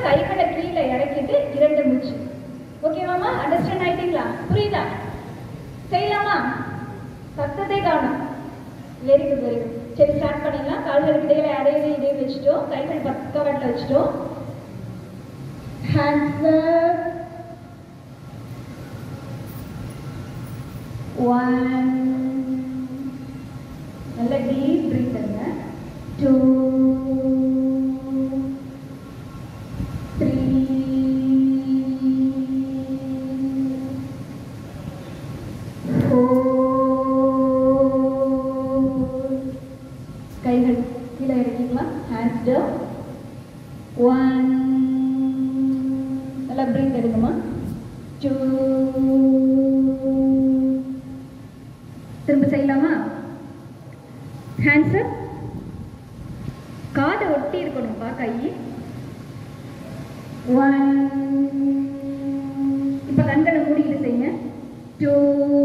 கைகளை கீழே இறக்கிட்டு இரண்டு மூச்சு ஓகேவாமா அண்டர்ஸ்டாண்ட் ஆயிட்டீங்களா புரியுதா செய்யலாமா சத்தத்தை காணும் வெரி குட் வெரி குட் சரி ஸ்டார்ட் பண்ணிடலாம் கால்களுக்கு இடையில அடையில இடையே வச்சுட்டோம் கைகள் பக்கவாட்டில் வச்சுட்டோம் ஹேண்ட்ஸ் ஒன் நல்ல டீப் பிரீத் எடுங்க டூ த்ரீ ஃபோர் கைகள் கீழே இறக்கிக்கலாம் ஹேண்ட்ஸ் டவுன் ஒன் நல்லா பிரீத் எடுங்கம்மா டூ திரும்ப செய்யலாமா ஹேண்ட்ஸ் காதை ஒட்டி இருக்கணும்ப்பா கை ஒன் இப்போ கண்களை மூடிக்கிட்டு செய்யுங்க டூ